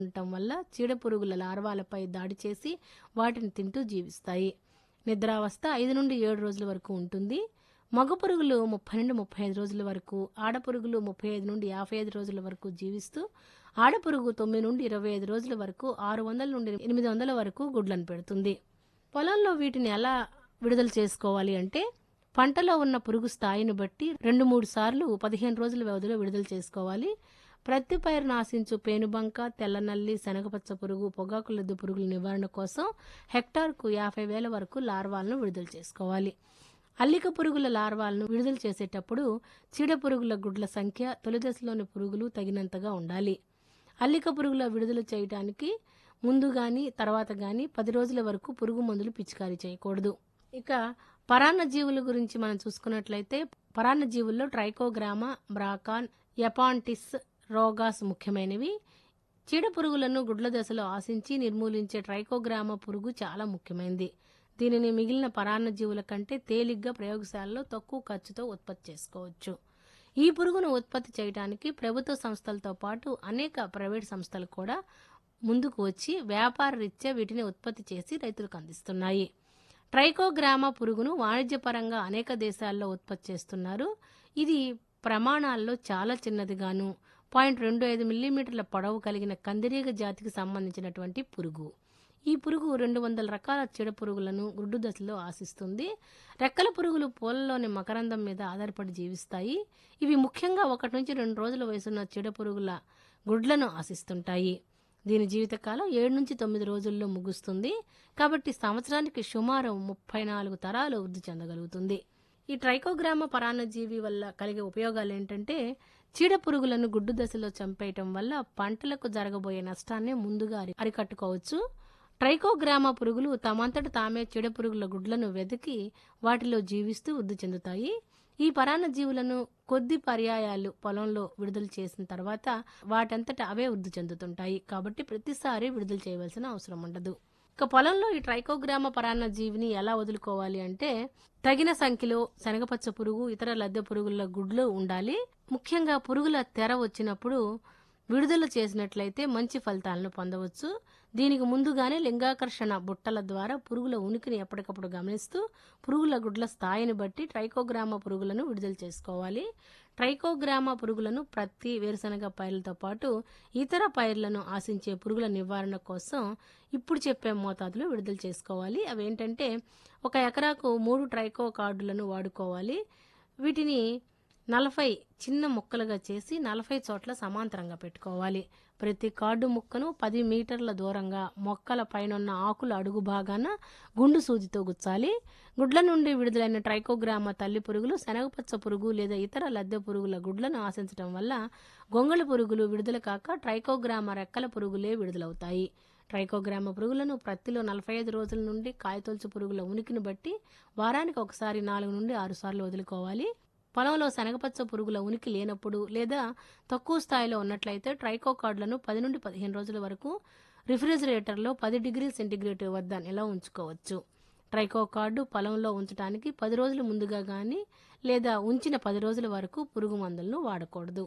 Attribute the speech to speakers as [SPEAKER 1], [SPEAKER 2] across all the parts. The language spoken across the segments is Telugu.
[SPEAKER 1] ఉండటం వల్ల చీడపురుగుల లార్వాలపై దాడి చేసి వాటిని తింటూ జీవిస్తాయి నిద్రావస్థ ఐదు నుండి ఏడు రోజుల వరకు ఉంటుంది మగ పురుగులు ముప్పై నుండి ముప్పై ఐదు రోజుల వరకు ఆడపురుగులు ముప్పై ఐదు నుండి యాభై ఐదు రోజుల వరకు జీవిస్తూ ఆడపురుగు తొమ్మిది నుండి ఇరవై ఐదు రోజుల వరకు ఆరు వందల నుండి ఎనిమిది వందల వరకు గుడ్లను పెడుతుంది పొలంలో వీటిని ఎలా విడుదల చేసుకోవాలి అంటే పంటలో ఉన్న పురుగు స్థాయిని బట్టి రెండు మూడు సార్లు పదిహేను రోజుల వ్యవధిలో విడుదల చేసుకోవాలి ప్రతి పైరును ఆశించు పేనుబంక తెల్లనల్లి శనగపచ్చ పురుగు పొగాకు లద్దు పురుగుల నివారణ కోసం హెక్టార్కు యాభై వేల వరకు లార్వాలను విడుదల చేసుకోవాలి అల్లిక పురుగుల లార్వాలను విడుదల చేసేటప్పుడు చీడ పురుగుల గుడ్ల సంఖ్య తొలి దశలోని పురుగులు తగినంతగా ఉండాలి అల్లిక పురుగుల విడుదల చేయడానికి ముందు గాని తర్వాత గాని పది రోజుల వరకు పురుగు మందులు పిచికారీ చేయకూడదు ఇక పరాన్న జీవుల గురించి మనం చూసుకున్నట్లయితే పరాన్న జీవుల్లో ట్రైకోగ్రామా బ్రాకాన్ ఎపాంటిస్ రోగాస్ ముఖ్యమైనవి చీడ పురుగులను గుడ్ల దశలో ఆశించి నిర్మూలించే ట్రైకోగ్రామా పురుగు చాలా ముఖ్యమైనది దీనిని మిగిలిన పరాన్న జీవుల కంటే తేలిగ్గా ప్రయోగశాలలో తక్కువ ఖర్చుతో ఉత్పత్తి చేసుకోవచ్చు ఈ పురుగును ఉత్పత్తి చేయడానికి ప్రభుత్వ సంస్థలతో పాటు అనేక ప్రైవేట్ సంస్థలు కూడా ముందుకు వచ్చి వ్యాపార రీత్యా వీటిని ఉత్పత్తి చేసి రైతులకు అందిస్తున్నాయి ట్రైకోగ్రామా పురుగును వాణిజ్యపరంగా అనేక దేశాల్లో ఉత్పత్తి చేస్తున్నారు ఇది ప్రమాణాల్లో చాలా చిన్నదిగాను పాయింట్ రెండు ఐదు మిల్లీమీటర్ల పొడవు కలిగిన కందిరీగ జాతికి సంబంధించినటువంటి పురుగు ఈ పురుగు రెండు వందల రకాల చీడ పురుగులను గుడ్డు దశలో ఆశిస్తుంది రెక్కల పురుగులు పూలలోని మకరందం మీద ఆధారపడి జీవిస్తాయి ఇవి ముఖ్యంగా ఒకటి నుంచి రెండు రోజుల వయసున్న చీడ పురుగుల గుడ్లను ఆశిస్తుంటాయి దీని జీవితకాలం ఏడు నుంచి తొమ్మిది రోజుల్లో ముగుస్తుంది కాబట్టి సంవత్సరానికి సుమారు ముప్పై నాలుగు తరాలు వృద్ధి చెందగలుగుతుంది ఈ ట్రైకోగ్రామ పరాన్నజీవి వల్ల కలిగే ఉపయోగాలు ఏంటంటే చీడ పురుగులను గుడ్డు దశలో చంపేయటం వల్ల పంటలకు జరగబోయే నష్టాన్ని ముందుగా అరి- అరికట్టుకోవచ్చు ట్రైకోగ్రామా పురుగులు తమంతట తామే చీడ పురుగుల గుడ్లను వెతికి వాటిలో జీవిస్తూ వృద్ధి చెందుతాయి ఈ పరాన్న జీవులను కొద్ది పర్యాయాలు పొలంలో విడుదల చేసిన తర్వాత వాటంతట అవే వృద్ధి చెందుతుంటాయి కాబట్టి ప్రతిసారి విడుదల చేయవలసిన అవసరం ఉండదు ఇక పొలంలో ఈ ట్రైకోగ్రామ పరాన్న జీవిని ఎలా వదులుకోవాలి అంటే తగిన సంఖ్యలో శనగపచ్చ పురుగు ఇతర లద్దె పురుగుల గుడ్లు ఉండాలి ముఖ్యంగా పురుగుల తెర వచ్చినప్పుడు విడుదల చేసినట్లయితే మంచి ఫలితాలను పొందవచ్చు దీనికి ముందుగానే లింగాకర్షణ బుట్టల ద్వారా పురుగుల ఉనికిని ఎప్పటికప్పుడు గమనిస్తూ పురుగుల గుడ్ల స్థాయిని బట్టి ట్రైకోగ్రామ పురుగులను విడుదల చేసుకోవాలి ట్రైకోగ్రామ పురుగులను ప్రతి వేరుశనగ పైర్లతో పాటు ఇతర పైర్లను ఆశించే పురుగుల నివారణ కోసం ఇప్పుడు చెప్పే మోతాదులో విడుదల చేసుకోవాలి అవేంటంటే ఒక ఎకరాకు మూడు ట్రైకో కార్డులను వాడుకోవాలి వీటిని నలభై చిన్న ముక్కలుగా చేసి నలభై చోట్ల సమాంతరంగా పెట్టుకోవాలి ప్రతి కార్డు ముక్కను పది మీటర్ల దూరంగా మొక్కల పైనున్న ఆకుల అడుగు భాగాన గుండు సూదితో గుచ్చాలి గుడ్ల నుండి విడుదలైన ట్రైకోగ్రామ తల్లి పురుగులు శనగపచ్చ పురుగు లేదా ఇతర లద్దె పురుగుల గుడ్లను ఆశించడం వల్ల గొంగళి పురుగులు విడుదల కాక ట్రైకోగ్రామ రెక్కల పురుగులే విడుదలవుతాయి ట్రైకోగ్రామ పురుగులను ప్రత్తిలో నలభై ఐదు రోజుల నుండి కాయతొలుచు పురుగుల ఉనికిని బట్టి వారానికి ఒకసారి నాలుగు నుండి ఆరు సార్లు వదులుకోవాలి పొలంలో శనగపచ్చ పురుగుల ఉనికి లేనప్పుడు లేదా తక్కువ స్థాయిలో ఉన్నట్లయితే ట్రైకో కార్డులను పది నుండి పదిహేను రోజుల వరకు రిఫ్రిజిరేటర్లో పది డిగ్రీ సెంటీగ్రేడ్ వద్ద నిల్వ ఉంచుకోవచ్చు ట్రైకో కార్డు పొలంలో ఉంచడానికి పది రోజుల ముందుగా కానీ లేదా ఉంచిన పది రోజుల వరకు పురుగు మందులను వాడకూడదు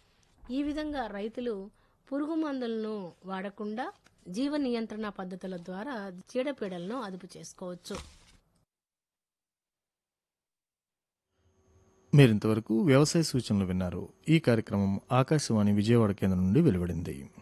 [SPEAKER 1] ఈ విధంగా రైతులు పురుగు మందులను వాడకుండా జీవ నియంత్రణ పద్ధతుల ద్వారా చీడపీడలను అదుపు చేసుకోవచ్చు
[SPEAKER 2] మీరింతవరకు వ్యవసాయ సూచనలు విన్నారు ఈ కార్యక్రమం ఆకాశవాణి విజయవాడ కేంద్రం నుండి వెలువడింది